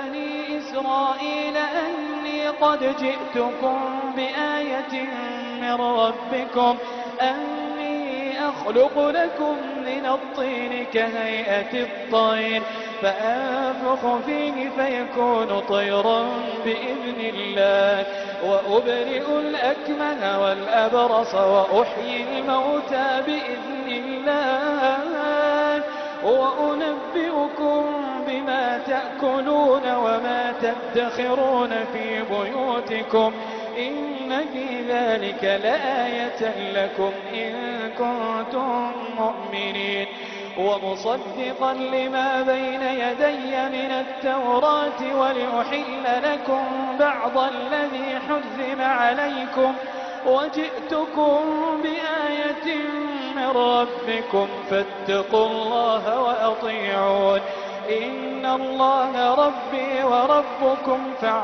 بني إسرائيل أني قد جئتكم بآية من ربكم أني أخلق لكم من الطين كهيئة الطير فأنفخ فيه فيكون طيرا بإذن الله وأبرئ الأكمه والأبرص وأحيي الموتى بإذن الله وأنبئكم بما تأكلون وما تدخرون في بيوتكم إن في ذلك لآية لكم إن كنتم مؤمنين ومصدقا لما بين يدي من التوراة ولأحل لكم بعض الذي حرم عليكم وجئتكم بآية من ربكم فاتقوا الله وأطيعون إن الله ربي وربكم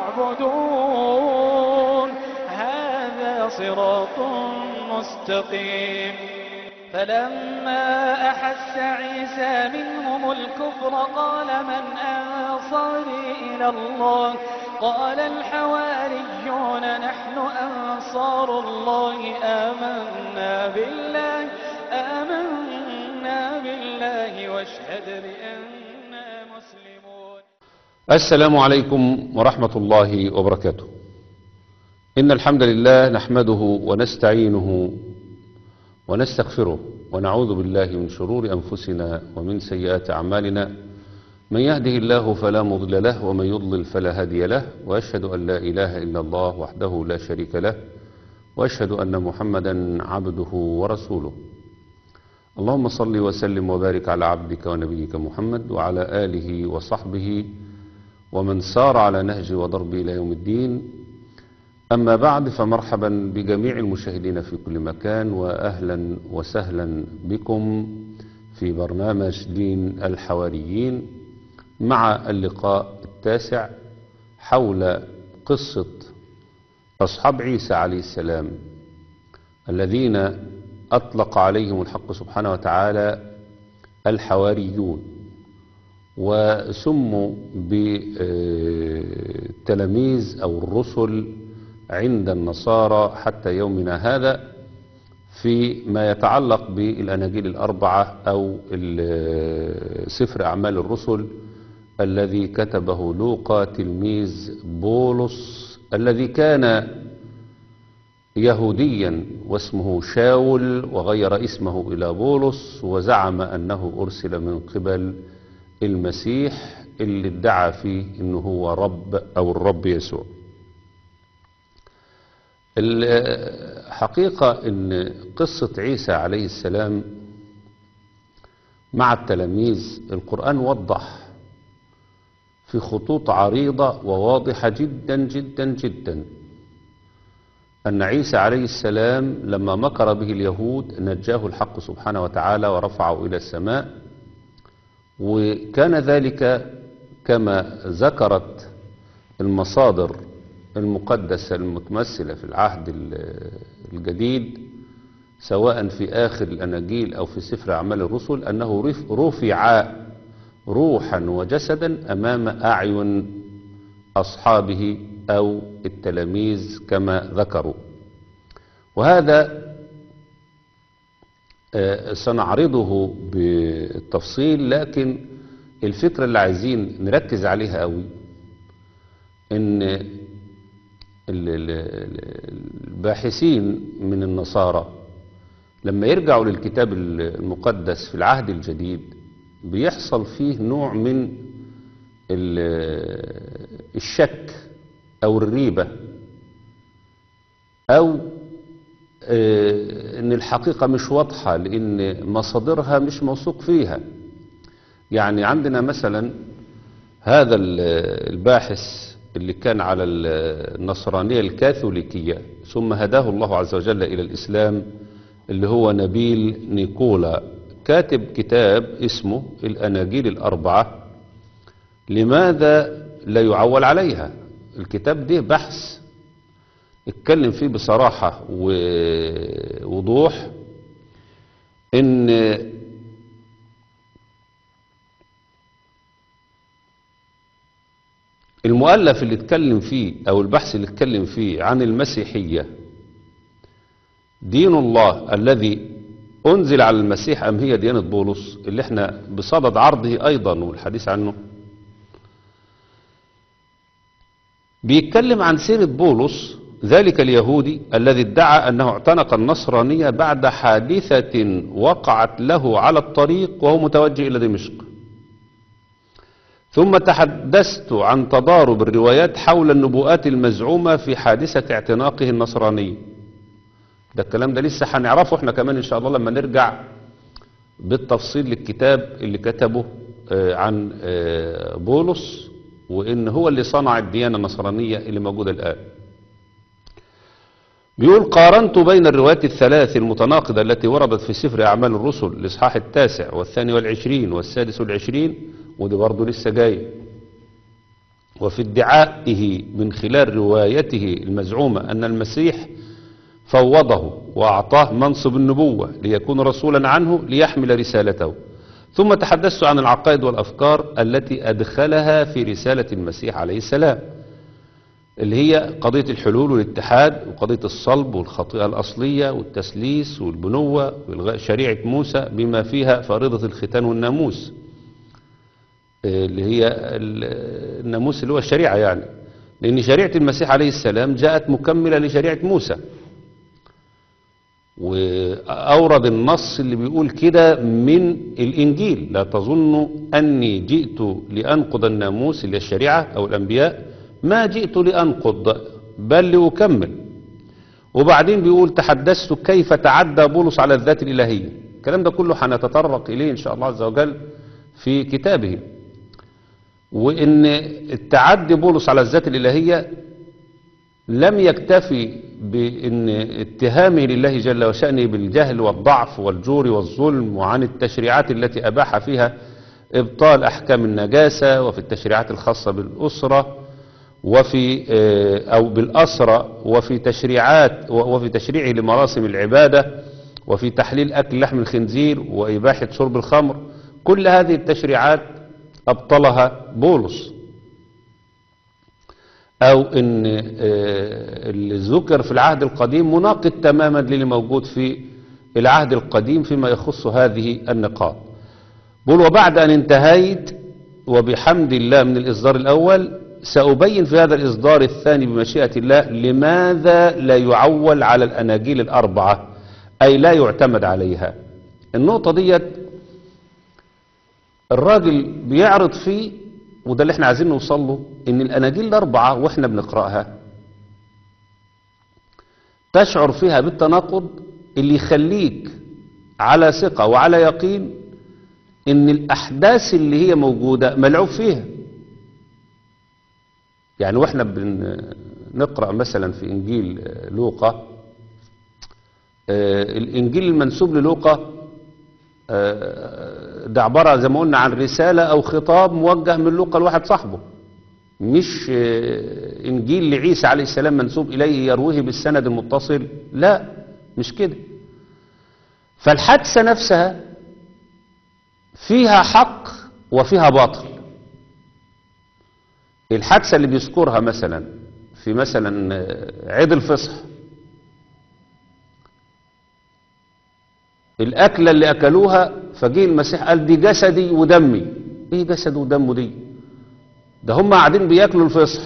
فاعبدون هذا صراط مستقيم فلما أحس عيسى منهم الكفر قال من أنصاري إلى الله قال الحواريون نحن أنصار الله آمنا بالله آمنا بالله واشهد بأننا مسلمون السلام عليكم ورحمة الله وبركاته إن الحمد لله نحمده ونستعينه ونستغفره ونعوذ بالله من شرور أنفسنا ومن سيئات أعمالنا من يهده الله فلا مضل له ومن يضلل فلا هادي له وأشهد أن لا إله إلا الله وحده لا شريك له وأشهد أن محمدا عبده ورسوله اللهم صل وسلم وبارك على عبدك ونبيك محمد وعلى آله وصحبه ومن سار على نهج وضرب إلى يوم الدين أما بعد فمرحبا بجميع المشاهدين في كل مكان وأهلا وسهلا بكم في برنامج دين الحواريين مع اللقاء التاسع حول قصة أصحاب عيسى عليه السلام الذين أطلق عليهم الحق سبحانه وتعالى الحواريون وسموا بتلاميذ أو الرسل عند النصارى حتى يومنا هذا فيما يتعلق بالأناجيل الأربعة أو سفر أعمال الرسل الذي كتبه لوقا تلميذ بولس الذي كان يهوديا واسمه شاول وغير اسمه إلى بولس وزعم أنه أرسل من قبل المسيح اللي ادعى فيه أنه هو رب أو الرب يسوع الحقيقة أن قصة عيسى عليه السلام مع التلاميذ القرآن وضح في خطوط عريضة وواضحة جدا جدا جدا أن عيسى عليه السلام لما مكر به اليهود نجاه الحق سبحانه وتعالى ورفعه إلى السماء وكان ذلك كما ذكرت المصادر المقدسة المتمثلة في العهد الجديد سواء في آخر الأناجيل أو في سفر أعمال الرسل أنه رفع روحا وجسدا أمام أعين أصحابه أو التلاميذ كما ذكروا وهذا سنعرضه بالتفصيل لكن الفكرة اللي عايزين نركز عليها قوي ان الباحثين من النصارى لما يرجعوا للكتاب المقدس في العهد الجديد بيحصل فيه نوع من الشك او الريبة او ان الحقيقة مش واضحة لان مصادرها مش موثوق فيها يعني عندنا مثلا هذا الباحث اللي كان على النصرانية الكاثوليكية ثم هداه الله عز وجل إلى الإسلام اللي هو نبيل نيكولا كاتب كتاب اسمه الأناجيل الأربعة لماذا لا يعول عليها الكتاب ده بحث اتكلم فيه بصراحة ووضوح ان المؤلف اللي اتكلم فيه او البحث اللي اتكلم فيه عن المسيحية دين الله الذي انزل على المسيح ام هي ديانة بولس اللي احنا بصدد عرضه ايضا والحديث عنه بيتكلم عن سيرة بولس ذلك اليهودي الذي ادعى أنه اعتنق النصرانية بعد حادثة وقعت له على الطريق وهو متوجه إلى دمشق ثم تحدثت عن تضارب الروايات حول النبوءات المزعومة في حادثة اعتناقه النصرانية ده الكلام ده لسه هنعرفه احنا كمان ان شاء الله لما نرجع بالتفصيل للكتاب اللي كتبه آه، عن آه، بولس وان هو اللي صنع الديانة النصرانية اللي موجودة الآن بيقول قارنت بين الروايات الثلاث المتناقضة التي وردت في سفر أعمال الرسل الإصحاح التاسع والثاني والعشرين والسادس والعشرين ودي برضه لسه جاي وفي ادعائه من خلال روايته المزعومة أن المسيح فوضه وأعطاه منصب النبوة ليكون رسولا عنه ليحمل رسالته ثم تحدثت عن العقائد والأفكار التي أدخلها في رسالة المسيح عليه السلام اللي هي قضية الحلول والاتحاد وقضية الصلب والخطيئة الأصلية والتسليس والبنوة والغاء شريعة موسى بما فيها فريضة الختان والناموس آه، اللي هي ال- الناموس اللي هو الشريعة يعني لأن شريعة المسيح عليه السلام جاءت مكملة لشريعة موسى وأورد النص اللي بيقول كده من الإنجيل لا تظنوا أني جئت لأنقض الناموس اللي هي الشريعة أو الأنبياء ما جئت لأنقض بل لأكمل وبعدين بيقول تحدثت كيف تعدى بولس على الذات الإلهية الكلام ده كله هنتطرق إليه إن شاء الله عز وجل في كتابه وإن التعدي بولس على الذات الإلهية لم يكتفي بأن اتهامه لله جل وشأنه بالجهل والضعف والجور والظلم وعن التشريعات التي أباح فيها إبطال أحكام النجاسة وفي التشريعات الخاصة بالأسرة وفي آه، أو بالأسرة وفي تشريعات وفي تشريعه لمراسم العبادة وفي تحليل أكل لحم الخنزير وإباحة شرب الخمر كل هذه التشريعات أبطلها بولس أو أن آه، اللي ذكر في العهد القديم مناقض تماما للي موجود في العهد القديم فيما يخص هذه النقاط بقول وبعد أن انتهيت وبحمد الله من الإصدار الأول سأبين في هذا الإصدار الثاني بمشيئة الله لماذا لا يعول على الأناجيل الأربعة أي لا يعتمد عليها النقطة ديت الراجل بيعرض فيه وده اللي احنا عايزين نوصل له ان الاناجيل الاربعه واحنا بنقراها تشعر فيها بالتناقض اللي يخليك على ثقه وعلى يقين ان الاحداث اللي هي موجوده ملعوب فيها يعني واحنا بنقرا مثلا في انجيل لوقا آه، الانجيل المنسوب للوقا آه، ده عبارة زي ما قلنا عن رسالة أو خطاب موجه من لوقا لواحد صاحبه مش آه، إنجيل لعيسى عليه السلام منسوب إليه يرويه بالسند المتصل لا مش كده فالحادثة نفسها فيها حق وفيها باطل الحادثة اللي بيذكرها مثلا في مثلا آه، عيد الفصح الأكلة اللي أكلوها فجه المسيح قال دي جسدي ودمي إيه جسد ودمه دي ده هم قاعدين بياكلوا الفصح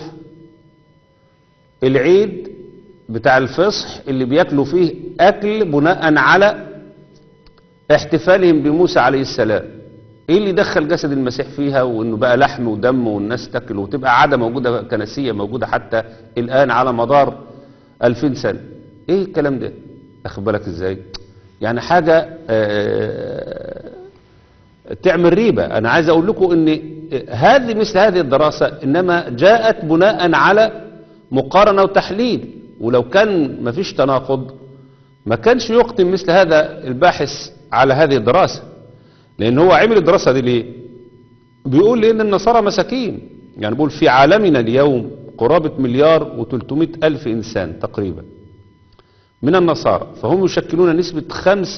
العيد بتاع الفصح اللي بياكلوا فيه أكل بناء على احتفالهم بموسى عليه السلام ايه اللي دخل جسد المسيح فيها وانه بقى لحم ودم والناس تاكل وتبقى عاده موجوده كنسيه موجوده حتى الان على مدار 2000 سنه ايه الكلام ده اخد بالك ازاي يعني حاجه آه، تعمل ريبه انا عايز اقول لكم ان هذه مثل هذه الدراسه انما جاءت بناء على مقارنه وتحليل ولو كان ما فيش تناقض ما كانش يقدم مثل هذا الباحث على هذه الدراسة لأن هو عمل الدراسة دي ليه بيقول لأن النصارى مساكين يعني بيقول في عالمنا اليوم قرابة مليار و300 ألف إنسان تقريبا من النصارى فهم يشكلون نسبة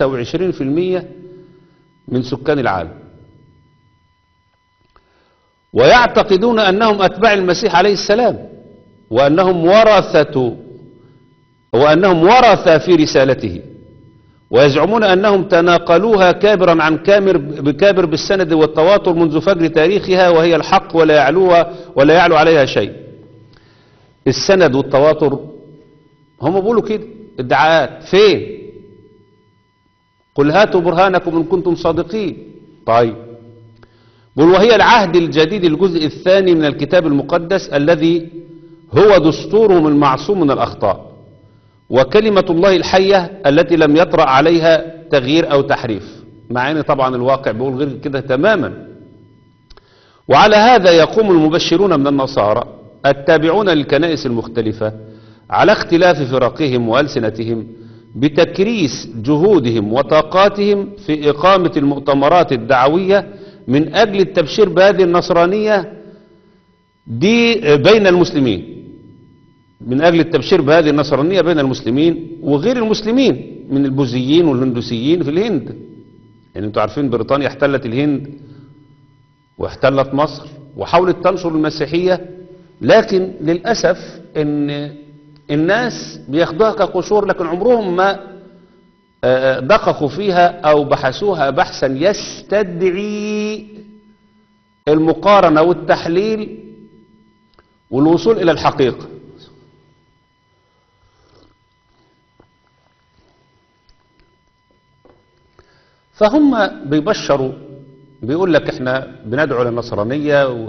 25% من سكان العالم ويعتقدون أنهم أتباع المسيح عليه السلام وأنهم ورثة وأنهم ورثة في رسالته ويزعمون أنهم تناقلوها كابرا عن كامر بكابر بالسند والتواتر منذ فجر تاريخها وهي الحق ولا يعلوها ولا يعلو عليها شيء السند والتواتر هم بيقولوا كده ادعاءات فين قل هاتوا برهانكم إن كنتم صادقين طيب بل وهي العهد الجديد الجزء الثاني من الكتاب المقدس الذي هو دستورهم المعصوم من الأخطاء وكلمة الله الحية التي لم يطرأ عليها تغيير أو تحريف مع أن طبعا الواقع بيقول غير كده تماما وعلى هذا يقوم المبشرون من النصارى التابعون للكنائس المختلفة على اختلاف فرقهم وألسنتهم بتكريس جهودهم وطاقاتهم في إقامة المؤتمرات الدعوية من أجل التبشير بهذه النصرانية دي بين المسلمين من أجل التبشير بهذه النصرانية بين المسلمين وغير المسلمين من البوذيين والهندوسيين في الهند يعني انتوا عارفين بريطانيا احتلت الهند واحتلت مصر وحاولت تنشر المسيحية لكن للأسف ان الناس بياخدوها كقشور لكن عمرهم ما آه، دققوا فيها او بحثوها بحثا يستدعي المقارنة والتحليل والوصول الى الحقيقة فهم بيبشروا بيقول لك احنا بندعو للنصرانية و...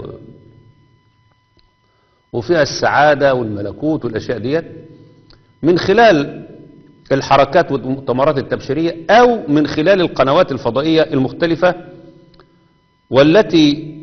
وفيها السعادة والملكوت والأشياء ديت من خلال الحركات والمؤتمرات التبشيرية أو من خلال القنوات الفضائية المختلفة والتي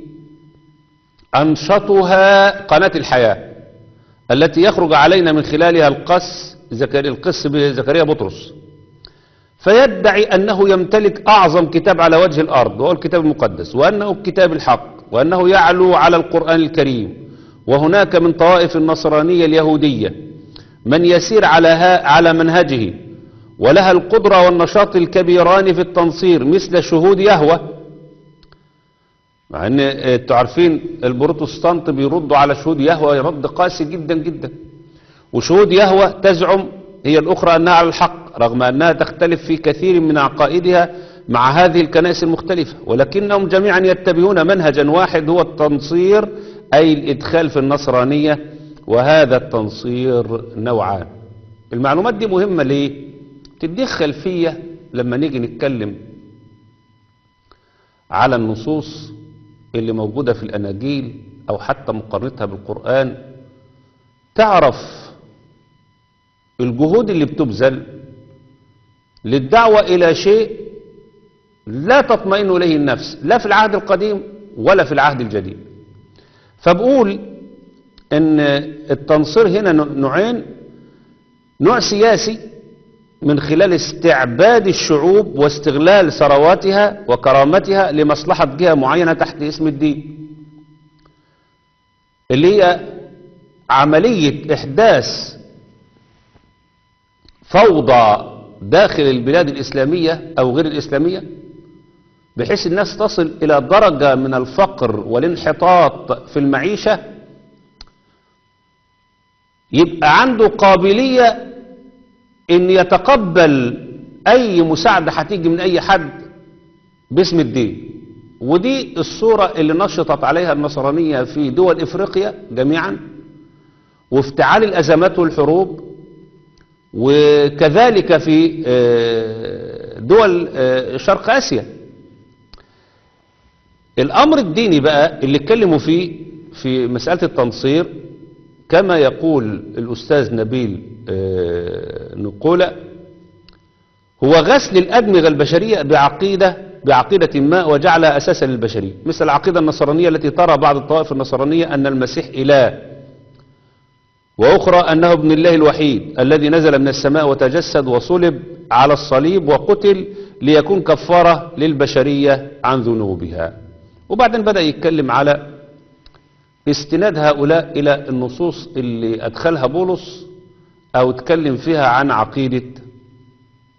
أنشطها قناة الحياة التي يخرج علينا من خلالها القس زكريا القس بزكريا بطرس فيدعي أنه يمتلك أعظم كتاب على وجه الأرض وهو الكتاب المقدس وأنه الكتاب الحق وأنه يعلو على القرآن الكريم وهناك من طوائف النصرانية اليهودية من يسير على, ها على منهجه ولها القدرة والنشاط الكبيران في التنصير مثل شهود يهوى مع ان انتوا عارفين البروتستانت بيردوا على شهود يهوى رد قاسي جدا جدا وشهود يهوى تزعم هي الأخرى أنها على الحق رغم أنها تختلف في كثير من عقائدها مع هذه الكنائس المختلفة ولكنهم جميعا يتبعون منهجا واحد هو التنصير أي الإدخال في النصرانية وهذا التنصير نوعان المعلومات دي مهمة ليه تديك خلفية لما نيجي نتكلم على النصوص اللي موجودة في الأناجيل أو حتى مقارنتها بالقرآن تعرف الجهود اللي بتبذل للدعوة إلى شيء لا تطمئن إليه النفس لا في العهد القديم ولا في العهد الجديد فبقول ان التنصير هنا نوعين نوع سياسي من خلال استعباد الشعوب واستغلال ثرواتها وكرامتها لمصلحة جهة معينة تحت اسم الدين اللي هي عملية إحداث فوضى داخل البلاد الإسلامية أو غير الإسلامية بحيث الناس تصل إلى درجة من الفقر والانحطاط في المعيشة يبقى عنده قابلية ان يتقبل اي مساعدة هتيجي من اي حد باسم الدين ودي الصورة اللي نشطت عليها النصرانية في دول افريقيا جميعا وافتعال الازمات والحروب وكذلك في آه، دول آه، شرق اسيا الامر الديني بقى اللي اتكلموا فيه في مسألة التنصير كما يقول الأستاذ نبيل آه، نقولة هو غسل الأدمغة البشرية بعقيدة بعقيدة ما وجعلها أساسا للبشرية مثل العقيدة النصرانية التي ترى بعض الطوائف النصرانية أن المسيح إله وأخرى أنه ابن الله الوحيد الذي نزل من السماء وتجسد وصلب على الصليب وقتل ليكون كفارة للبشرية عن ذنوبها وبعدين بدأ يتكلم على استناد هؤلاء إلى النصوص اللي أدخلها بولس أو اتكلم فيها عن عقيدة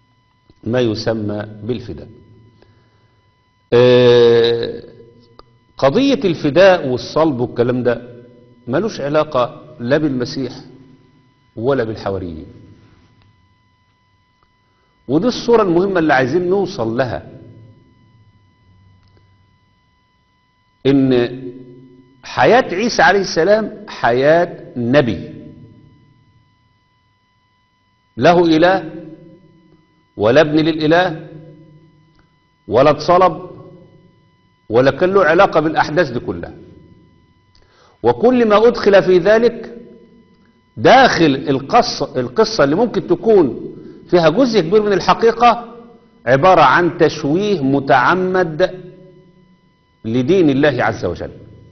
ما يسمى بالفداء آه، قضية الفداء والصلب والكلام ده ملوش علاقة لا بالمسيح ولا بالحواريين ودي الصورة المهمة اللي عايزين نوصل لها ان حياة عيسى عليه السلام حياة نبي له إله ولا ابن للإله ولا اتصلب ولا كان له علاقة بالأحداث دي كلها وكل ما أدخل في ذلك داخل القصة, القصة اللي ممكن تكون فيها جزء كبير من الحقيقة عبارة عن تشويه متعمد لدين الله عز وجل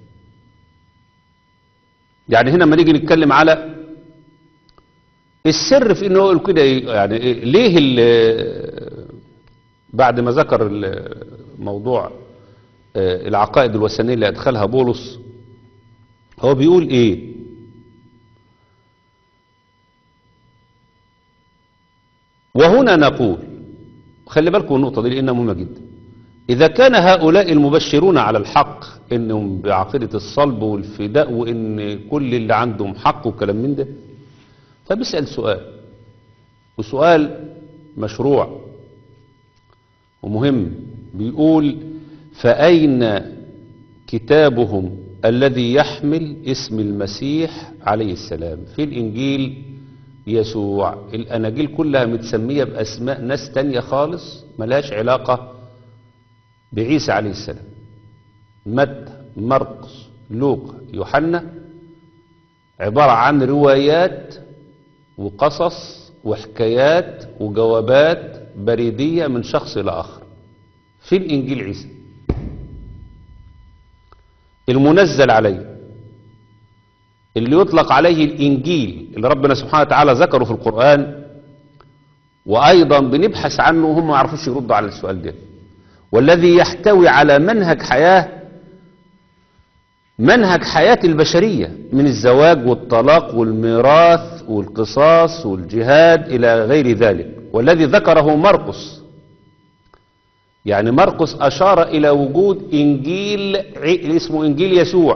يعني هنا لما نيجي نتكلم على السر في انه يقول كده إيه؟ يعني إيه؟ ليه ال- بعد ما ذكر الموضوع آه، العقائد الوثنيه اللي ادخلها بولس هو بيقول ايه وهنا نقول خلي بالكم النقطه دي لانها مهمه جدا اذا كان هؤلاء المبشرون على الحق انهم بعقيده الصلب والفداء وان كل اللي عندهم حق وكلام من ده فبيسال سؤال وسؤال مشروع ومهم بيقول فأين كتابهم الذي يحمل اسم المسيح عليه السلام في الإنجيل يسوع الأناجيل كلها متسمية بأسماء ناس تانية خالص ملهاش علاقة بعيسى عليه السلام متى مرقس لوقا يوحنا عبارة عن روايات وقصص وحكايات وجوابات بريدية من شخص إلى آخر في الإنجيل عيسى المنزل عليه اللي يطلق عليه الإنجيل اللي ربنا سبحانه وتعالى ذكره في القرآن وأيضا بنبحث عنه وهم ما يعرفوش يردوا على السؤال ده والذي يحتوي على منهج حياة منهج حياة البشرية من الزواج والطلاق والميراث والقصاص والجهاد إلى غير ذلك والذي ذكره مرقس يعني مرقس أشار إلى وجود إنجيل ع- اسمه إنجيل يسوع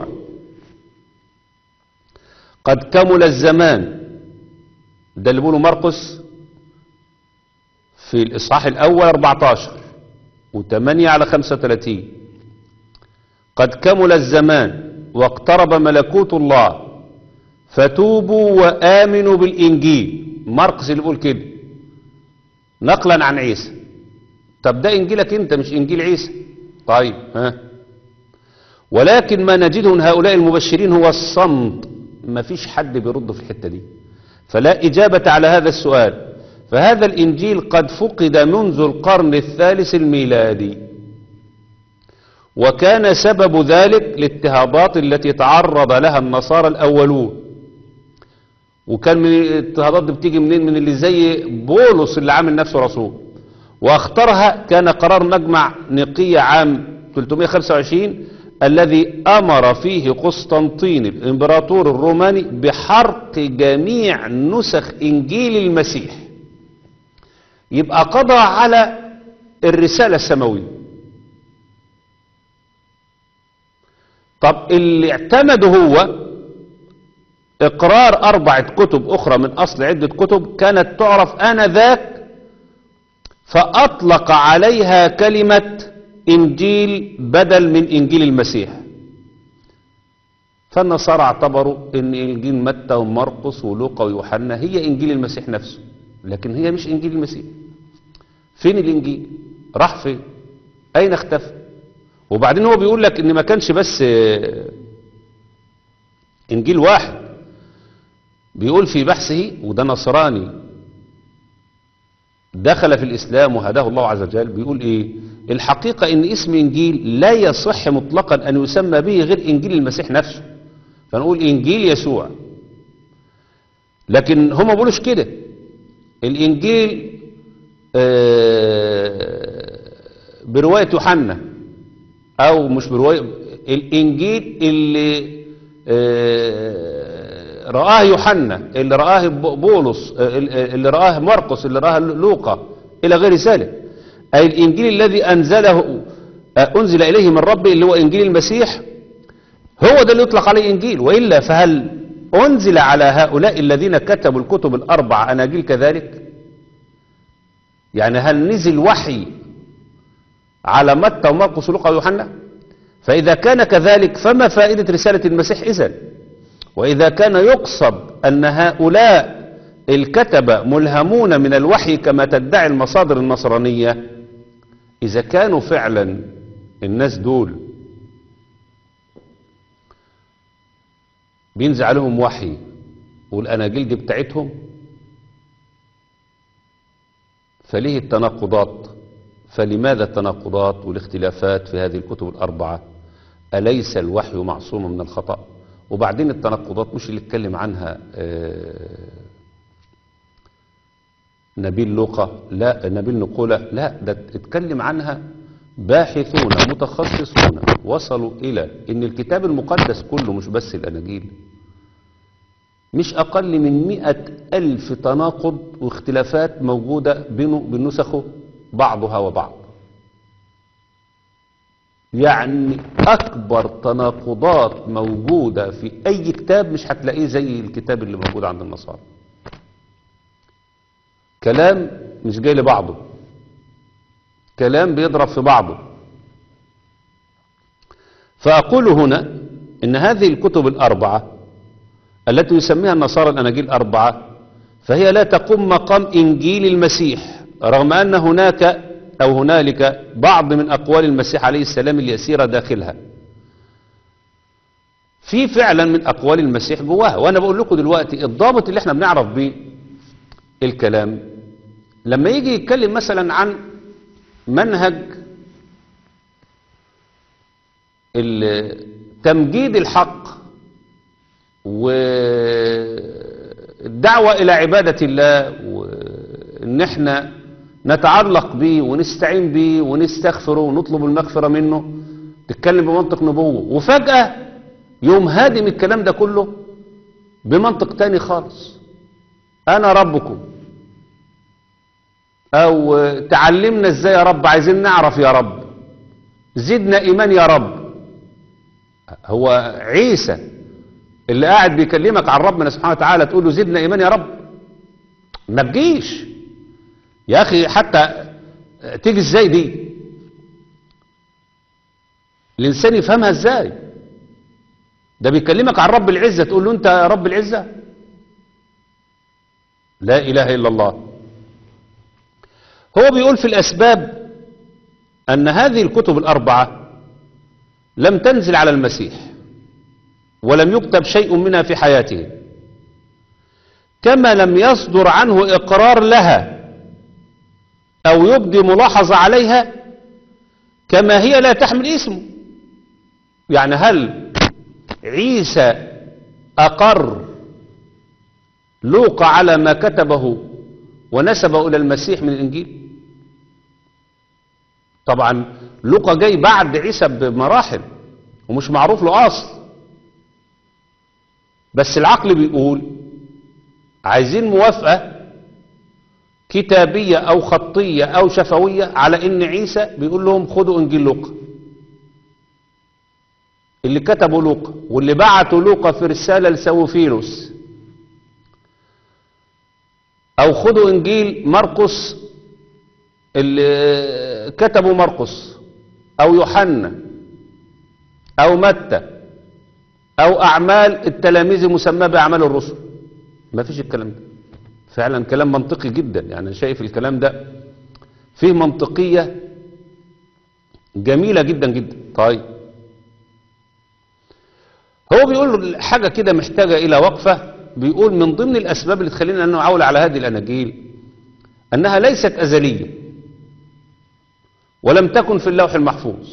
قد كمل الزمان ده اللي بيقوله مرقس في الإصحاح الأول 14 و8 على 35 قد كمل الزمان واقترب ملكوت الله فتوبوا وآمنوا بالإنجيل مرقس اللي بيقول كده نقلا عن عيسى طب ده إنجيلك أنت مش إنجيل عيسى طيب ها ولكن ما نجده من هؤلاء المبشرين هو الصمت ما فيش حد بيرد في الحتة دي فلا إجابة على هذا السؤال فهذا الإنجيل قد فقد منذ القرن الثالث الميلادي وكان سبب ذلك الاضطهادات التي تعرض لها النصارى الأولون وكان من الاضطهادات دي بتيجي منين من اللي زي بولس اللي عامل نفسه رسول واختارها كان قرار مجمع نقية عام 325 الذي أمر فيه قسطنطين الإمبراطور الروماني بحرق جميع نسخ إنجيل المسيح يبقى قضى على الرسالة السماوية طب اللي اعتمده هو إقرار أربعة كتب أخرى من أصل عدة كتب كانت تعرف آنذاك فأطلق عليها كلمة إنجيل بدل من إنجيل المسيح فالنصارى اعتبروا ان انجيل متى ومرقس ولوقا ويوحنا هي انجيل المسيح نفسه لكن هي مش انجيل المسيح فين الانجيل راح فين اين اختفى وبعدين هو بيقول لك ان ما كانش بس آه، انجيل واحد بيقول في بحثه وده نصراني دخل في الإسلام وهداه الله عز وجل بيقول إيه الحقيقة إن اسم إنجيل لا يصح مطلقا أن يسمى به غير إنجيل المسيح نفسه فنقول إنجيل يسوع لكن هم ما بيقولوش كده الإنجيل آه، برواية يوحنا أو مش برواية الإنجيل اللي آه، رآه يوحنا اللي رآه ب- بولس آه، اللي رآه مرقس اللي رآه لوقا إلى غير ذلك أي الإنجيل الذي أنزله آه، أنزل إليه من ربه اللي هو إنجيل المسيح هو ده اللي يطلق عليه إنجيل وإلا فهل أنزل على هؤلاء الذين كتبوا الكتب الأربع أناجيل كذلك يعني هل نزل وحي على متى ومرقس ولوقا ويوحنا فإذا كان كذلك فما فائدة رسالة المسيح إذن وإذا كان يقصد أن هؤلاء الكتبة ملهمون من الوحي كما تدعي المصادر النصرانية إذا كانوا فعلا الناس دول بينزل عليهم وحي والأناجيل دي بتاعتهم فليه التناقضات فلماذا التناقضات والاختلافات في هذه الكتب الأربعة أليس الوحي معصوم من الخطأ وبعدين التناقضات مش اللي اتكلم عنها آه، نبيل لوقا لا نبيل نقولة لا ده اتكلم عنها باحثون متخصصون وصلوا إلى إن الكتاب المقدس كله مش بس الأناجيل مش أقل من مئة ألف تناقض واختلافات موجودة بينه بين نسخه بعضها وبعض يعني أكبر تناقضات موجودة في أي كتاب مش هتلاقيه زي الكتاب اللي موجود عند النصارى كلام مش جاي لبعضه كلام بيضرب في بعضه فأقول هنا إن هذه الكتب الأربعة التي يسميها النصارى الأناجيل أربعة فهي لا تقوم مقام إنجيل المسيح رغم أن هناك أو هنالك بعض من أقوال المسيح عليه السلام اليسيرة داخلها في فعلا من أقوال المسيح جواها وأنا بقول لكم دلوقتي الضابط اللي احنا بنعرف بيه الكلام لما يجي يتكلم مثلا عن منهج ال- تمجيد الحق والدعوة إلى عبادة الله وإن احنا نتعلق به ونستعين به ونستغفره ونطلب المغفرة منه تتكلم بمنطق نبوة وفجأة يوم هادم الكلام ده كله بمنطق تاني خالص أنا ربكم أو تعلمنا إزاي يا رب عايزين نعرف يا رب زدنا إيمان يا رب هو عيسى اللي قاعد بيكلمك عن ربنا سبحانه وتعالى تقول له زدنا إيمان يا رب ما تجيش يا أخي حتى تيجي إزاي دي الإنسان يفهمها إزاي ده بيكلمك عن رب العزة تقول له أنت يا رب العزة لا إله إلا الله هو بيقول في الأسباب أن هذه الكتب الأربعة لم تنزل على المسيح ولم يكتب شيء منها في حياته كما لم يصدر عنه إقرار لها أو يبدي ملاحظة عليها كما هي لا تحمل اسمه يعني هل عيسى أقر لوقا على ما كتبه ونسبه إلى المسيح من الإنجيل طبعا لوقا جاي بعد عيسى بمراحل ومش معروف له أصل بس العقل بيقول عايزين موافقة كتابية أو خطية أو شفوية على إن عيسى بيقول لهم خدوا إنجيل لوقا اللي كتبوا لوقا واللي بعتوا لوقا في رسالة لسوفيلوس أو خدوا إنجيل مرقس اللي كتبوا مرقس أو يوحنا أو متى أو أعمال التلاميذ المسماة بأعمال الرسل ما فيش الكلام ده فعلا كلام منطقي جدا يعني شايف الكلام ده فيه منطقية جميلة جدا جدا طيب هو بيقول حاجة كده محتاجة إلى وقفة بيقول من ضمن الأسباب اللي تخلينا أن نعول على هذه الأناجيل أنها ليست أزلية ولم تكن في اللوح المحفوظ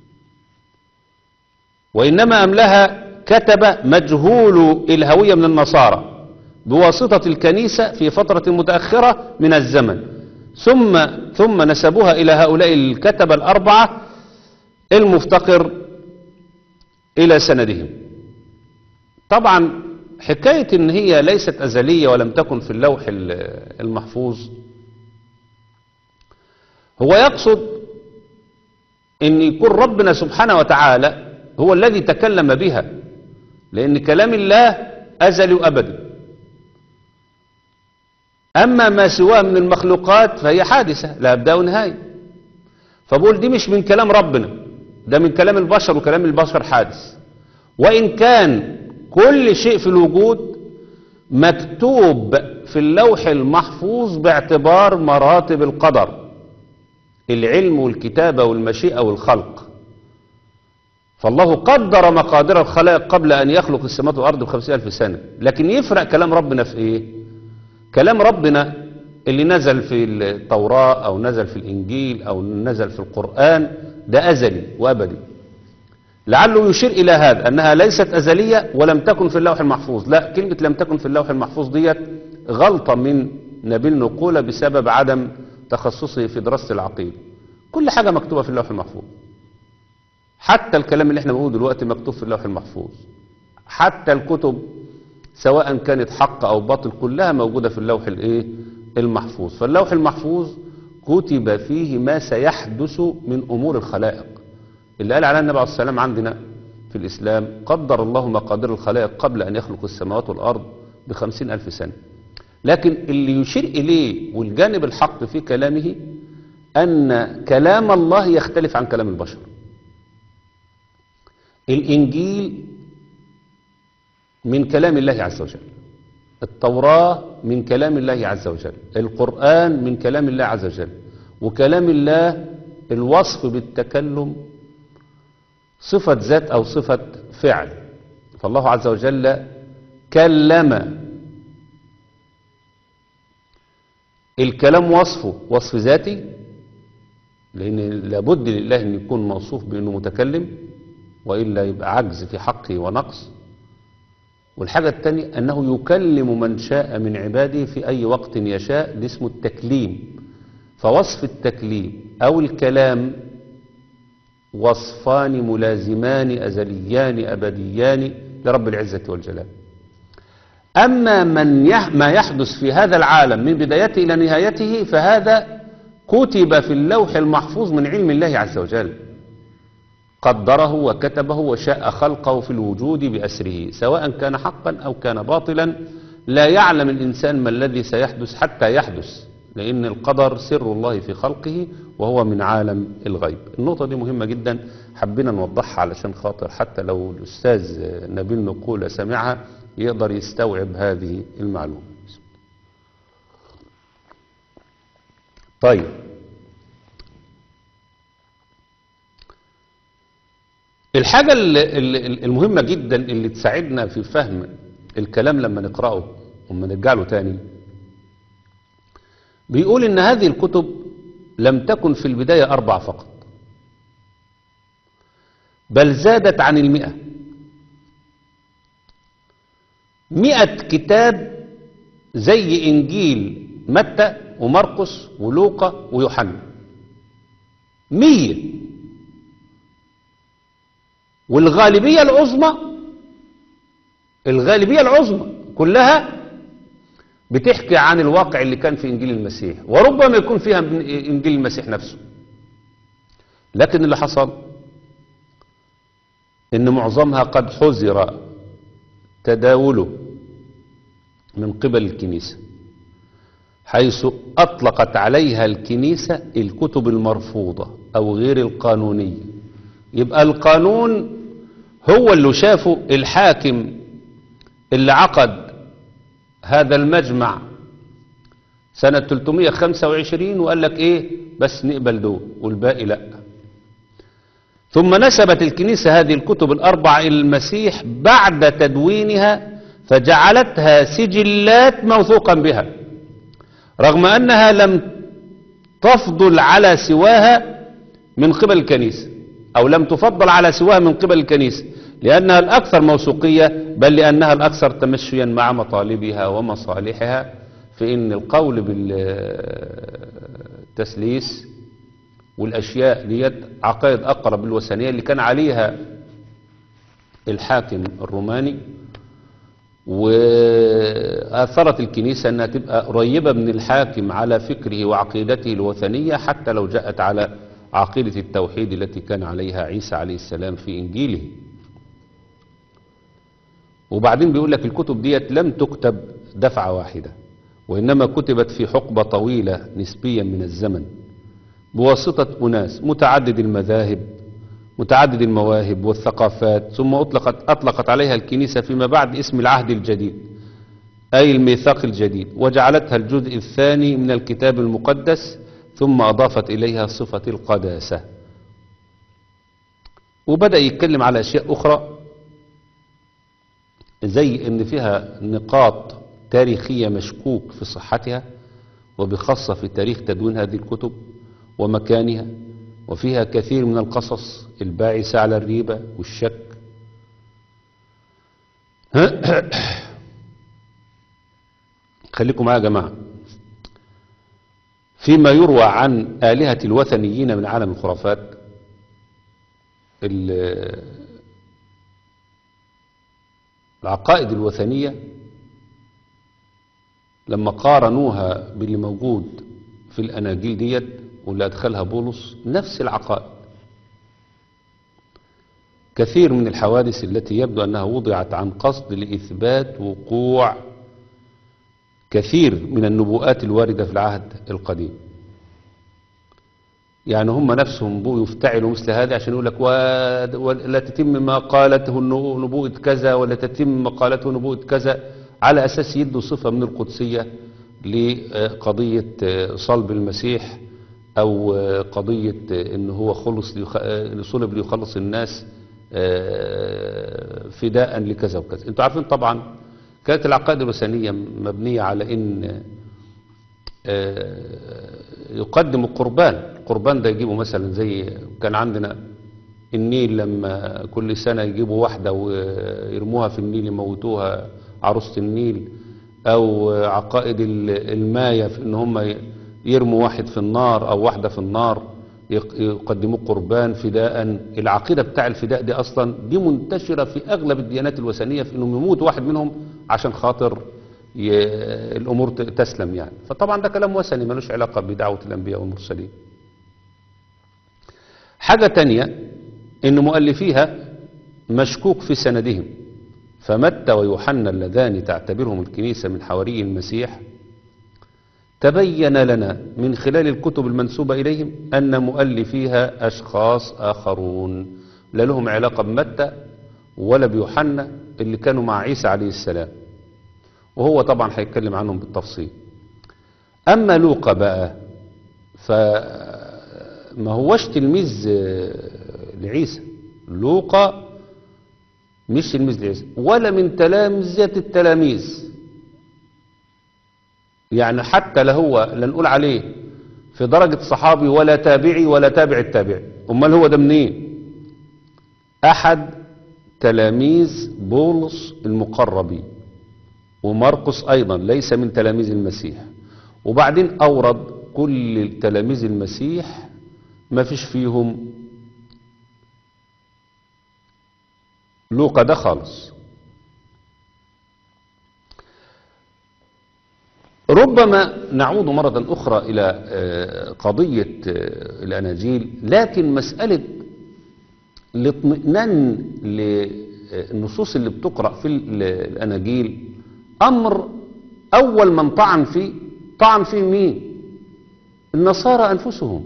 وإنما أملها كتب مجهول الهوية من النصارى بواسطة الكنيسة في فترة متأخرة من الزمن ثم ثم نسبوها إلى هؤلاء الكتبة الأربعة المفتقر إلى سندهم طبعا حكاية إن هي ليست أزلية ولم تكن في اللوح المحفوظ هو يقصد ان يكون ربنا سبحانه وتعالى هو الذي تكلم بها لان كلام الله ازلي وابدي اما ما سواه من المخلوقات فهي حادثة لا ابدا ونهاية فبقول دي مش من كلام ربنا ده من كلام البشر وكلام البشر حادث وان كان كل شيء في الوجود مكتوب في اللوح المحفوظ باعتبار مراتب القدر العلم والكتابة والمشيئة والخلق فالله قدر مقادير الخلائق قبل أن يخلق السماوات والأرض بخمسين ألف سنة لكن يفرق كلام ربنا في إيه كلام ربنا اللي نزل في التوراة أو نزل في الإنجيل أو نزل في القرآن ده أزلي وأبدي لعله يشير إلى هذا أنها ليست أزلية ولم تكن في اللوح المحفوظ لا كلمة لم تكن في اللوح المحفوظ ديت غلطة من نبيل نقولة بسبب عدم تخصصه في دراسة العقيدة كل حاجة مكتوبة في اللوح المحفوظ حتى الكلام اللي احنا بنقوله دلوقتي مكتوب في اللوح المحفوظ حتى الكتب سواء كانت حق او باطل كلها موجودة في اللوح الايه المحفوظ فاللوح المحفوظ كتب فيه ما سيحدث من امور الخلائق اللي قال على النبي عليه السلام عندنا في الاسلام قدر الله مقادير الخلائق قبل ان يخلق السماوات والارض بخمسين الف سنة لكن اللي يشير اليه والجانب الحق في كلامه ان كلام الله يختلف عن كلام البشر الإنجيل من كلام الله عز وجل التوراة من كلام الله عز وجل القرآن من كلام الله عز وجل وكلام الله الوصف بالتكلم صفة ذات أو صفة فعل فالله عز وجل كلم الكلام وصفه وصف ذاتي لأن لابد لله أن يكون موصوف بأنه متكلم وإلا يبقى عجز في حقه ونقص والحاجة الثانية أنه يكلم من شاء من عباده في أي وقت يشاء ده اسمه التكليم فوصف التكليم أو الكلام وصفان ملازمان أزليان أبديان لرب العزة والجلال أما من يح ما يحدث في هذا العالم من بدايته إلى نهايته فهذا كتب في اللوح المحفوظ من علم الله عز وجل قدره وكتبه وشاء خلقه في الوجود بأسره سواء كان حقا أو كان باطلا لا يعلم الإنسان ما الذي سيحدث حتى يحدث لأن القدر سر الله في خلقه وهو من عالم الغيب النقطة دي مهمة جدا حبينا نوضحها علشان خاطر حتى لو الأستاذ نبيل نقولة سمعها يقدر يستوعب هذه المعلومة طيب الحاجة المهمة جدا اللي تساعدنا في فهم الكلام لما نقرأه وما نرجع له تاني بيقول ان هذه الكتب لم تكن في البداية أربع فقط بل زادت عن المئة مئة كتاب زي إنجيل متى ومرقس ولوقا ويوحنا مية والغالبية العظمى الغالبية العظمى كلها بتحكي عن الواقع اللي كان في إنجيل المسيح وربما يكون فيها من إنجيل المسيح نفسه لكن اللي حصل إن معظمها قد حذر تداوله من قبل الكنيسة حيث أطلقت عليها الكنيسة الكتب المرفوضة أو غير القانونية يبقى القانون هو اللي شافه الحاكم اللي عقد هذا المجمع سنة 325 وقال لك ايه بس نقبل دول والباقي لا ثم نسبت الكنيسة هذه الكتب الأربع إلى المسيح بعد تدوينها فجعلتها سجلات موثوقا بها رغم أنها لم تفضل على سواها من قبل الكنيسة أو لم تفضل على سواها من قبل الكنيسة لأنها الأكثر موثوقية بل لأنها الأكثر تمشيا مع مطالبها ومصالحها في إن القول بالتسليس والأشياء ديت عقائد أقرب الوثنية اللي كان عليها الحاكم الروماني وأثرت الكنيسة أنها تبقى قريبة من الحاكم على فكره وعقيدته الوثنية حتى لو جاءت على عقيدة التوحيد التي كان عليها عيسى عليه السلام في إنجيله وبعدين بيقول لك الكتب ديت لم تكتب دفعة واحدة وإنما كتبت في حقبة طويلة نسبيا من الزمن بواسطة أناس متعدد المذاهب متعدد المواهب والثقافات ثم أطلقت, أطلقت عليها الكنيسة فيما بعد اسم العهد الجديد أي الميثاق الجديد وجعلتها الجزء الثاني من الكتاب المقدس ثم أضافت إليها صفة القداسة وبدأ يتكلم على أشياء أخرى زي ان فيها نقاط تاريخية مشكوك في صحتها وبخاصة في تاريخ تدوين هذه الكتب ومكانها وفيها كثير من القصص الباعثة على الريبة والشك خليكم معايا يا جماعة فيما يروى عن آلهة الوثنيين من عالم الخرافات ال- العقائد الوثنية لما قارنوها باللي موجود في الأناجيل ديت واللي أدخلها بولس نفس العقائد كثير من الحوادث التي يبدو أنها وضعت عن قصد لإثبات وقوع كثير من النبوءات الواردة في العهد القديم يعني هم نفسهم بقوا يفتعلوا مثل هذا عشان يقول لك و- ولا تتم ما قالته النبو- نبوءة كذا ولا تتم ما قالته نبوءة كذا على أساس يدوا صفة من القدسية لقضية صلب المسيح أو قضية إن هو خلص ليخ- صلب ليخلص الناس فداء لكذا وكذا انتوا عارفين طبعا كانت العقائد الوثنية مبنية على إن يقدموا قربان القربان ده يجيبوا مثلا زي كان عندنا النيل لما كل سنة يجيبوا واحدة ويرموها في النيل يموتوها عروسة النيل أو عقائد ال- الماية في إن هم يرموا واحد في النار أو واحدة في النار يق- يقدموه قربان فداء العقيدة بتاع الفداء دي أصلا دي منتشرة في أغلب الديانات الوثنية في إنهم يموت واحد منهم عشان خاطر ي... الأمور ت- تسلم يعني فطبعا ده كلام وثني ملوش علاقة بدعوة الأنبياء والمرسلين حاجة تانية إن مؤلفيها مشكوك في سندهم فمتى ويوحنا اللذان تعتبرهم الكنيسة من حواري المسيح تبين لنا من خلال الكتب المنسوبة إليهم أن مؤلفيها أشخاص آخرون لا لهم علاقة بمتى ولا بيوحنا اللي كانوا مع عيسى عليه السلام وهو طبعا هيتكلم عنهم بالتفصيل أما لوقا بقى فما هوش تلميذ آه، لعيسى لوقا مش تلميذ لعيسى ولا من تلامذة التلاميذ يعني حتى لا هو لا نقول عليه في درجة صحابي ولا تابعي ولا تابع التابعي امال هو ده منين احد تلاميذ بولس المقربين ومرقس ايضا ليس من تلاميذ المسيح وبعدين اورد كل تلاميذ المسيح ما فيش فيهم لوقا ده خالص ربما نعود مرة أخرى إلى آه، قضية آه، الأناجيل لكن مسألة الاطمئنان للنصوص اللي بتقرأ في ال- الأناجيل أمر أول من طعن فيه طعن فيه مين النصارى أنفسهم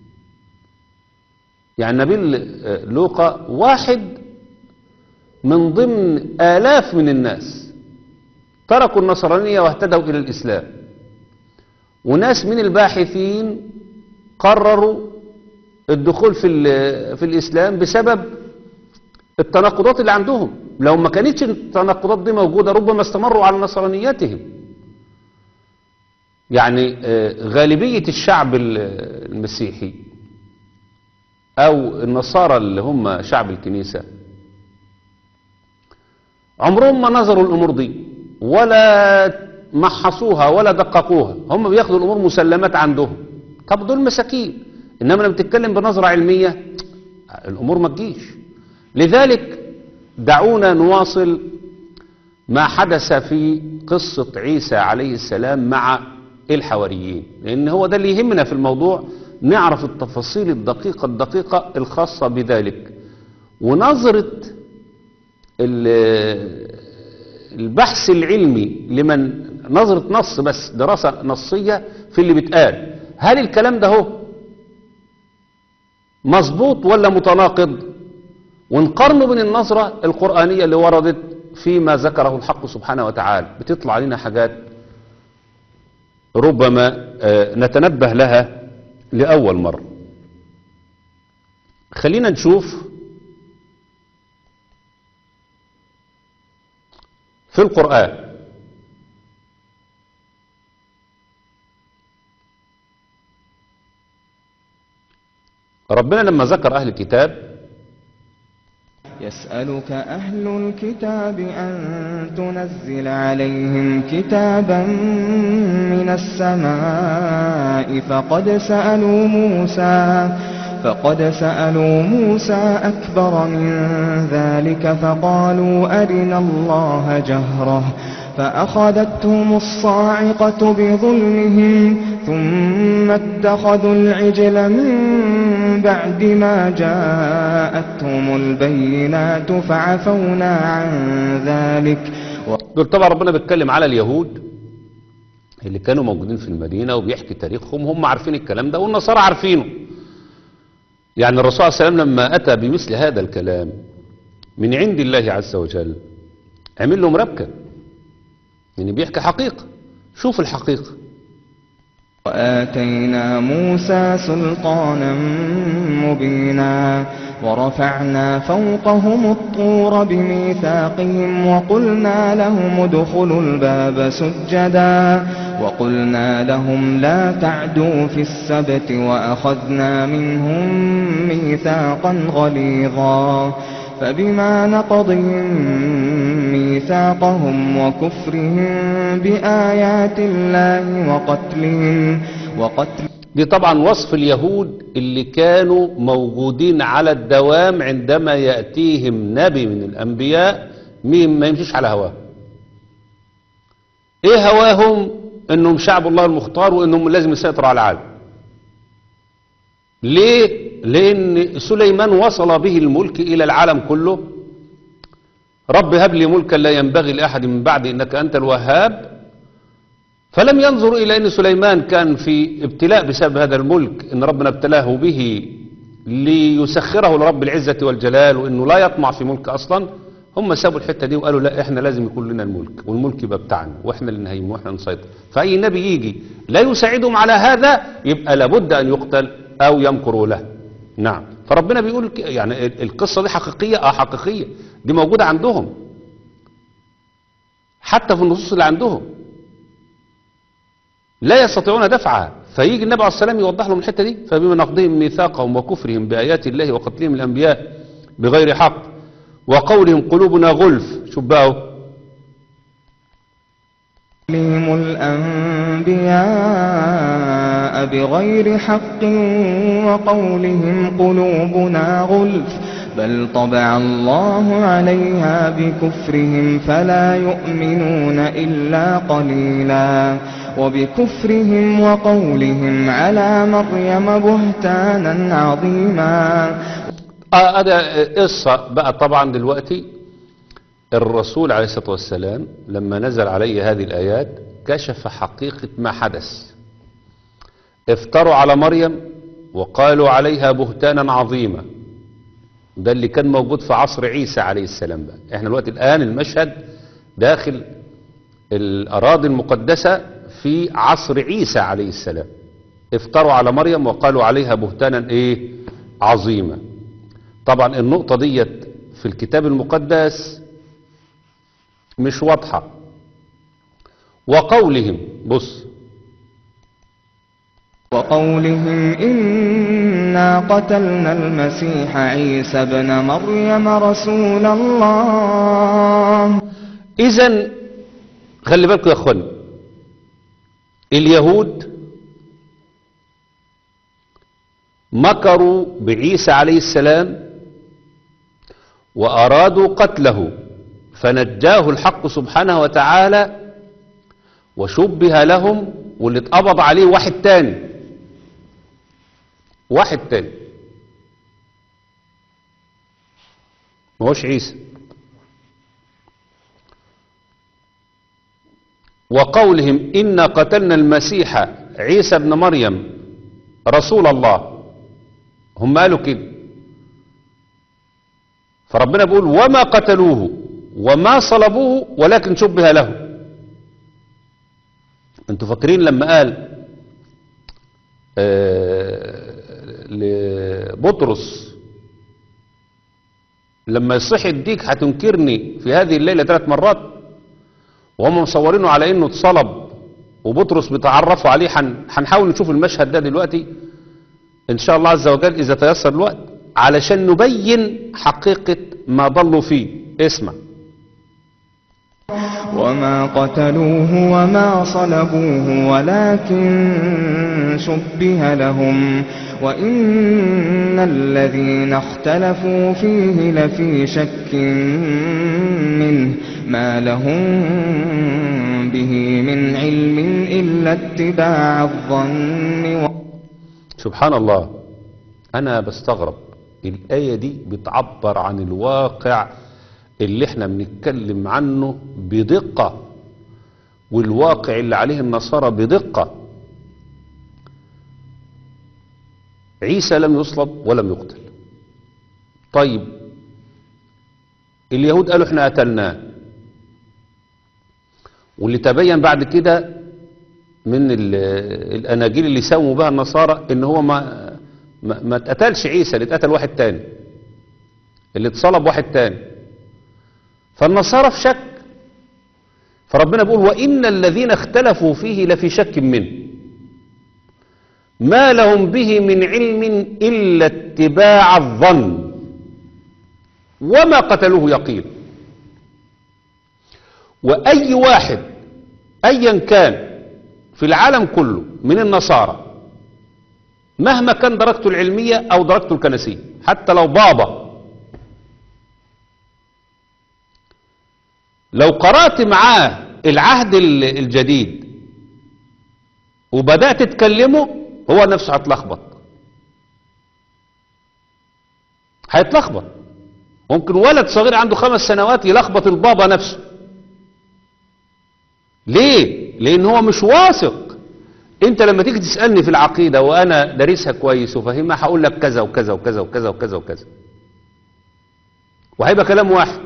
يعني نبيل آه، لوقا واحد من ضمن آلاف من الناس تركوا النصرانية واهتدوا إلى الإسلام وناس من الباحثين قرروا الدخول في, ال- في الإسلام بسبب التناقضات اللي عندهم لو ما كانتش التناقضات دي موجودة ربما استمروا على نصرانيتهم يعني آه، غالبية الشعب ال- المسيحي أو النصارى اللي هم شعب الكنيسة عمرهم ما نظروا الأمور دي ولا محصوها ولا دققوها هم بياخدوا الأمور مسلمات عندهم طب دول مساكين إنما لما تتكلم بنظرة علمية الأمور ما تجيش لذلك دعونا نواصل ما حدث في قصة عيسى عليه السلام مع الحواريين لأن هو ده اللي يهمنا في الموضوع نعرف التفاصيل الدقيقة الدقيقة الخاصة بذلك ونظرة ال- البحث العلمي لمن نظرة نص بس دراسة نصية في اللي بيتقال هل الكلام ده هو مظبوط ولا متناقض ونقارنه بين النظرة القرآنية اللي وردت فيما ذكره الحق سبحانه وتعالى بتطلع لنا حاجات ربما آه، نتنبه لها لأول مرة خلينا نشوف في القرآن ربنا لما ذكر أهل الكتاب يسألك أهل الكتاب أن تنزل عليهم كتابا من السماء فقد سألوا موسى فقد سألوا موسى أكبر من ذلك فقالوا أرنا الله جهرة فأخذتهم الصاعقة بظلمهم ثم اتخذوا العجل من بعد ما جاءتهم البينات فعفونا عن ذلك دول طبعا ربنا بيتكلم على اليهود اللي كانوا موجودين في المدينة وبيحكي تاريخهم هم عارفين الكلام ده والنصارى عارفينه يعني الرسول صلى الله عليه وسلم لما أتى بمثل هذا الكلام من عند الله عز وجل عمل له مربكة يعني بيحكي حقيقة شوف الحقيقة وآتينا موسى سلطانا مبينا ورفعنا فوقهم الطور بميثاقهم وقلنا لهم ادخلوا الباب سجدا وقلنا لهم لا تعدوا في السبت وأخذنا منهم ميثاقا غليظا فبما نقضهم ميثاقهم وكفرهم بآيات الله وقتلهم وقتل دي طبعا وصف اليهود اللي كانوا موجودين على الدوام عندما يأتيهم نبي من الأنبياء مين ما يمشيش على هواه ايه هواهم انهم شعب الله المختار وانهم لازم يسيطروا على العالم ليه لان سليمان وصل به الملك الى العالم كله رب هب لي ملكا لا ينبغي لاحد من بعدي انك انت الوهاب فلم ينظر إلى أن سليمان كان في ابتلاء بسبب هذا الملك إن ربنا ابتلاه به ليسخره لرب العزة والجلال وإنه لا يطمع في ملك أصلا هم سابوا الحتة دي وقالوا لا إحنا لازم يكون لنا الملك والملك يبقى بتاعنا وإحنا اللي نهيم وإحنا نسيطر فأي نبي يجي لا يساعدهم على هذا يبقى لابد أن يقتل أو يمكروا له نعم فربنا بيقول ك- يعني ال- القصة دي حقيقية اه حقيقية دي موجودة عندهم حتى في النصوص اللي عندهم لا يستطيعون دفعها فيجي النبي عليه السلام يوضح لهم الحته دي فبما نقضهم ميثاقهم وكفرهم بايات الله وقتلهم الانبياء بغير حق وقولهم قلوبنا غلف شوف بقى اهو. لهم الأنبياء بغير حق وقولهم قلوبنا غلف بل طبع الله عليها بكفرهم فلا يؤمنون إلا قليلا وبكفرهم وقولهم على مريم بهتانا عظيما اه هذا قصه بقى طبعا دلوقتي الرسول عليه الصلاه والسلام لما نزل عليه هذه الايات كشف حقيقه ما حدث افتروا على مريم وقالوا عليها بهتانا عظيما ده اللي كان موجود في عصر عيسى عليه السلام بقى احنا دلوقتي الان المشهد داخل الاراضي المقدسه في عصر عيسى عليه السلام افتروا على مريم وقالوا عليها بهتانا ايه عظيما طبعا النقطه ديت في الكتاب المقدس مش واضحه وقولهم بص وقولهم إنا قتلنا المسيح عيسى ابن مريم رسول الله اذا خلي بالكم يا اخوان اليهود مكروا بعيسى عليه السلام وارادوا قتله فنجاه الحق سبحانه وتعالى وشبه لهم واللي اتقبض عليه واحد تاني واحد تاني ما هوش عيسى وقولهم إنا قتلنا المسيح عيسى ابن مريم رسول الله هم قالوا كده فربنا بيقول وما قتلوه وما صلبوه ولكن شبه له انتوا فاكرين لما قال آه، لبطرس لما يصح الديك هتنكرني في هذه الليلة ثلاث مرات وهم مصورينه على انه اتصلب وبطرس بيتعرفوا عليه هن- هنحاول نشوف المشهد ده دلوقتي ان شاء الله عز وجل اذا تيسر الوقت علشان نبين حقيقة ما ضلوا فيه اسمع وما قتلوه وما صلبوه ولكن شبه لهم وإن الذين اختلفوا فيه لفي شك منه ما لهم به من علم إلا اتباع الظن و... سبحان الله انا بستغرب الآية دي بتعبر عن الواقع اللي احنا بنتكلم عنه بدقة والواقع اللي عليه النصارى بدقة عيسى لم يصلب ولم يقتل طيب اليهود قالوا احنا قتلناه واللي تبين بعد كده من ال- الاناجيل اللي ساوموا بها النصارى ان هو ما ما, ما اتقتلش عيسى اللي اتقتل واحد تاني اللي اتصلب واحد تاني فالنصارى في شك فربنا بيقول وان الذين اختلفوا فيه لفي شك منه ما لهم به من علم الا اتباع الظن وما قتلوه يقين واي واحد ايا كان في العالم كله من النصارى مهما كان درجته العلمية أو درجته الكنسية حتى لو بابا لو قرأت معاه العهد ال- الجديد وبدأت تكلمه هو نفسه هتلخبط هيتلخبط ممكن ولد صغير عنده خمس سنوات يلخبط البابا نفسه ليه لان هو مش واثق انت لما تيجي تسالني في العقيده وانا دارسها كويس وفاهمها هقول لك كذا وكذا وكذا وكذا وكذا وكذا وهيبقى كلام واحد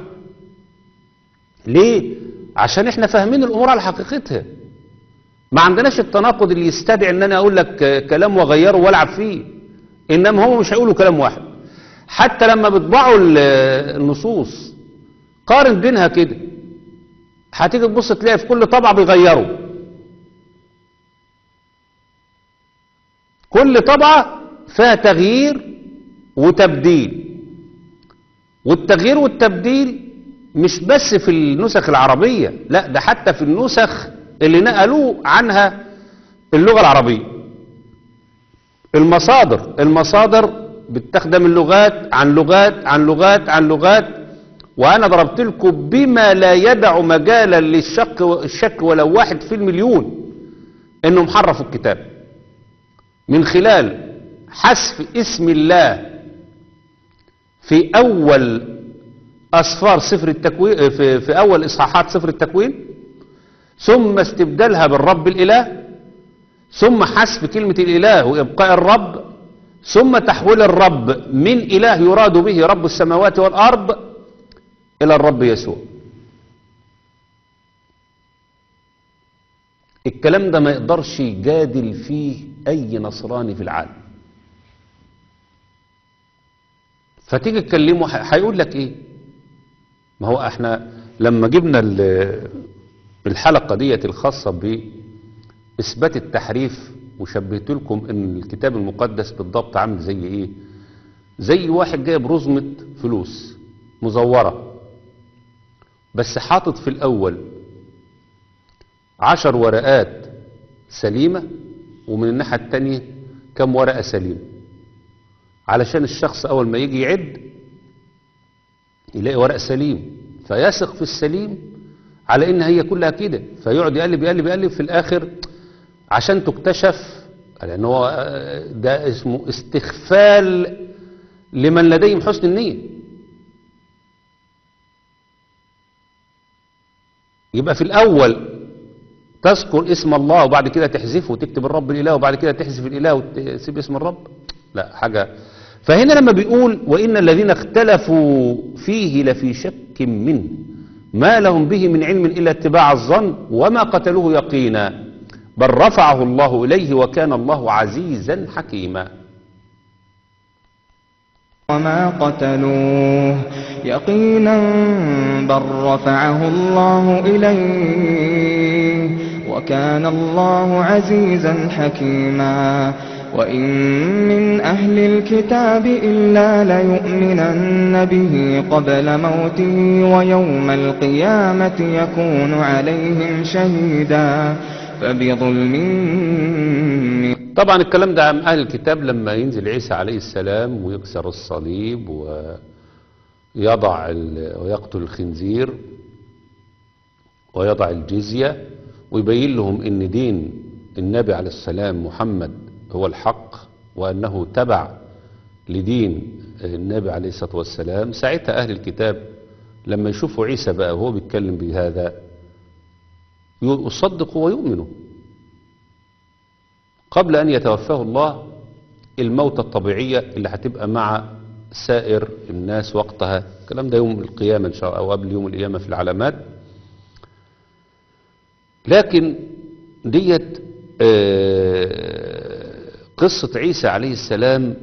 ليه عشان احنا فاهمين الامور على حقيقتها ما عندناش التناقض اللي يستدعي ان انا اقول لك آه، كلام واغيره والعب فيه انما هم مش هيقولوا كلام واحد حتى لما بيطبعوا ال- النصوص قارن بينها كده هتيجي تبص تلاقي في كل طبعة بيغيروا كل طبعة فيها تغيير وتبديل والتغيير والتبديل مش بس في النسخ العربية لا ده حتى في النسخ اللي نقلوه عنها اللغة العربية المصادر المصادر بتخدم اللغات عن لغات عن لغات عن لغات وانا ضربت لكم بما لا يدع مجالا للشك الشك ولو واحد في المليون انهم حرفوا الكتاب من خلال حذف اسم الله في اول اسفار سفر التكوين في, في اول اصحاحات سفر التكوين ثم استبدالها بالرب الاله ثم حذف كلمة الاله وابقاء الرب ثم تحويل الرب من اله يراد به رب السماوات والارض الى الرب يسوع الكلام ده ما يقدرش يجادل فيه اي نصراني في العالم فتيجي تكلمه ح- هيقول لك ايه ما هو احنا لما جبنا ال- الحلقة ديت الخاصة بإثبات التحريف وشبهت لكم ان الكتاب المقدس بالضبط عامل زي ايه زي واحد جايب رزمة فلوس مزورة بس حاطط في الأول عشر ورقات سليمة ومن الناحية التانية كم ورقة سليمة علشان الشخص أول ما يجي يعد يلاقي ورق سليم فيثق في السليم على إن هي كلها كده فيقعد يقلب يقلب يقلب في الآخر عشان تكتشف لأن هو آه، ده اسمه استغفال لمن لديهم حسن النية يبقى في الأول تذكر اسم الله وبعد كده تحذفه وتكتب الرب الإله وبعد كده تحذف الإله وتسيب اسم الرب لا حاجة فهنا لما بيقول وإن الذين اختلفوا فيه لفي شك منه ما لهم به من علم إلا اتباع الظن وما قتلوه يقينا بل رفعه الله إليه وكان الله عزيزا حكيما وما قتلوه يقينا بل رفعه الله إليه وكان الله عزيزا حكيما وإن من أهل الكتاب إلا ليؤمنن به قبل موته ويوم القيامة يكون عليهم شهيدا فبظلم من طبعا الكلام ده عن أهل الكتاب لما ينزل عيسى عليه السلام ويكسر الصليب ويضع ال- ويقتل الخنزير ويضع الجزية ويبين لهم ان دين النبي عليه السلام محمد هو الحق وأنه تبع لدين النبي عليه الصلاة والسلام ساعتها أهل الكتاب لما يشوفوا عيسى بقى وهو بيتكلم بهذا يصدقوا ويؤمنوا قبل أن يتوفاه الله الموتة الطبيعية اللي هتبقى مع سائر الناس وقتها الكلام ده يوم القيامة إن شاء الله أو قبل يوم القيامة في العلامات لكن ديت آه، قصة عيسى عليه السلام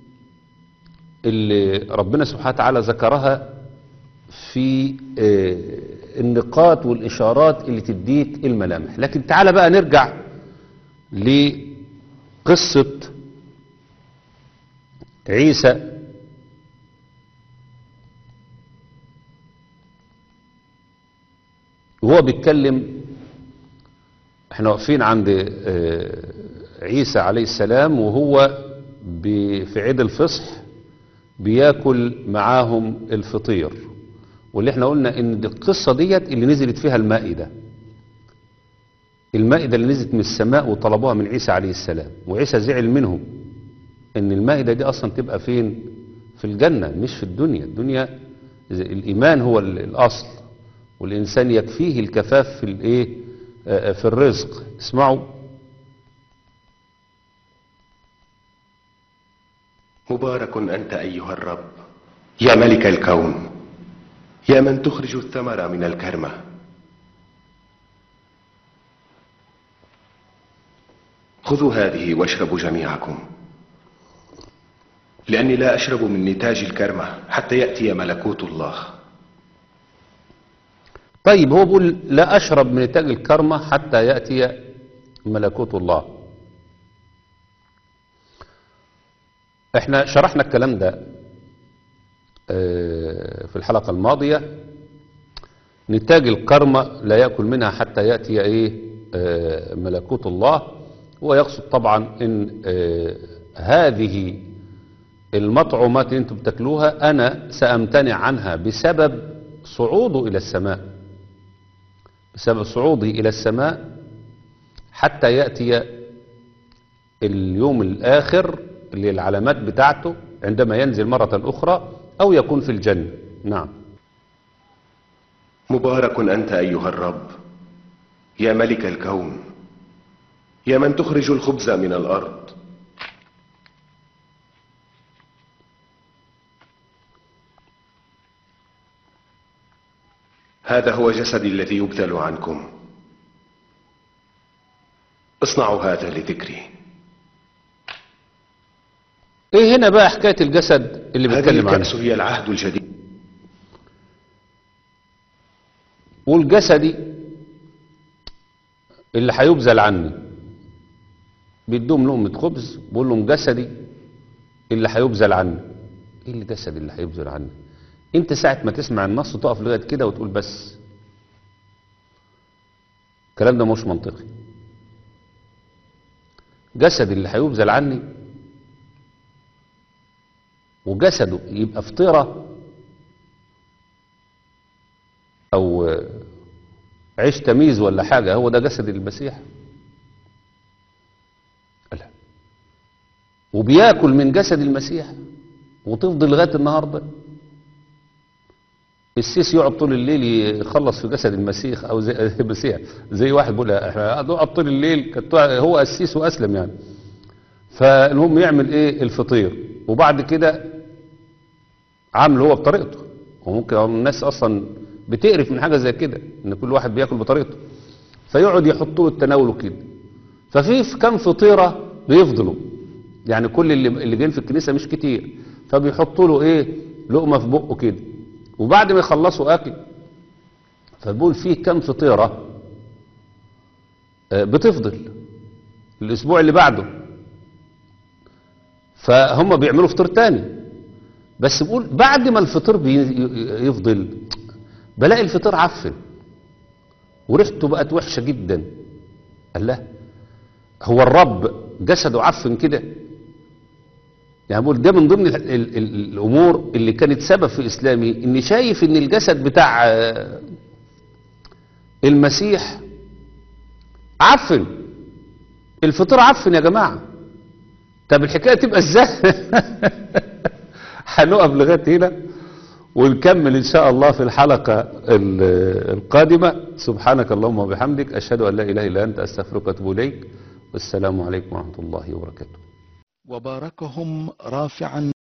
اللي ربنا سبحانه وتعالى ذكرها في آه، النقاط والإشارات اللي تديك الملامح لكن تعالى بقى نرجع لقصة عيسى وهو بيتكلم احنا واقفين عند آه، عيسى عليه السلام وهو ب- في عيد الفصح بياكل معاهم الفطير واللي احنا قلنا ان دي القصة ديت اللي نزلت فيها المائدة المائدة اللي نزلت من السماء وطلبوها من عيسى عليه السلام وعيسى زعل منهم ان المائدة دي اصلا تبقى فين في الجنة مش في الدنيا الدنيا زي- الايمان هو ال- الاصل والانسان يكفيه الكفاف في الايه آه، آه، في الرزق اسمعوا مبارك أنت أيها الرب يا ملك الكون يا من تخرج الثمر من الكرمة خذوا هذه واشربوا جميعكم لأني لا أشرب من نتاج الكرمة حتى يأتي ملكوت الله طيب هو بيقول لا أشرب من نتاج الكرمة حتى يأتي ملكوت الله احنا شرحنا الكلام ده آه، في الحلقة الماضية نتاج الكرمة لا يأكل منها حتى يأتي ايه آه، ملكوت الله ويقصد طبعا ان آه، هذه المطعومات اللي انتم بتاكلوها انا سامتنع عنها بسبب صعوده الى السماء بسبب صعوده الى السماء حتى ياتي اليوم الاخر اللي العلامات بتاعته عندما ينزل مرة اخرى او يكون في الجنة نعم مبارك أنت أيها الرب يا ملك الكون يا من تخرج الخبز من الأرض هذا هو جسدي الذي يبذل عنكم اصنعوا هذا لذكري ايه هنا بقى حكاية الجسد اللي هذه بيتكلم عنه الكأس هي العهد الجديد والجسدي اللي هيبذل عني بيدوم لقمة خبز بقول لهم جسدي اللي هيبذل عني ايه اللي جسدي اللي هيبذل عني انت ساعة ما تسمع النص تقف لغاية كده وتقول بس الكلام ده مش منطقي جسدي اللي هيبذل عني وجسده يبقى فطيره او آه، عيش تميز ولا حاجة هو ده جسد المسيح لا وبياكل من جسد المسيح وتفضل لغايه النهارده السيسي يقعد طول الليل يخلص في جسد المسيح او زي المسيح زي واحد بيقول احنا نقعد طول الليل كانت هو السيس واسلم يعني فالمهم يعمل ايه الفطير وبعد كده عامله هو بطريقته وممكن الناس اصلا بتقرف من حاجه زي كده ان كل واحد بياكل بطريقته فيقعد يحط له التناول كده ففي في كام فطيره بيفضلوا يعني كل اللي اللي جايين في الكنيسه مش كتير فبيحطوا له ايه لقمه في بقه كده وبعد ما يخلصوا اكل فبقول فيه كام فطيره آه، بتفضل الاسبوع اللي بعده فهم بيعملوا فطير تاني بس بقول بعد ما الفطير بيفضل بلاقي الفطير عفن وريحته بقت وحشه جدا قال لا هو الرب جسده عفن كده يعني بقول ده من ضمن ال ال ال الامور اللي كانت سبب في اسلامي اني شايف ان الجسد بتاع آه، المسيح عفن الفطير عفن يا جماعه طب الحكايه تبقى ازاي هنقف لغايه هنا ونكمل ان شاء الله في الحلقه ال- القادمه سبحانك اللهم وبحمدك اشهد ان لا اله الا انت استغفرك واتوب اليك والسلام عليكم ورحمه الله وبركاته وباركهم رافعا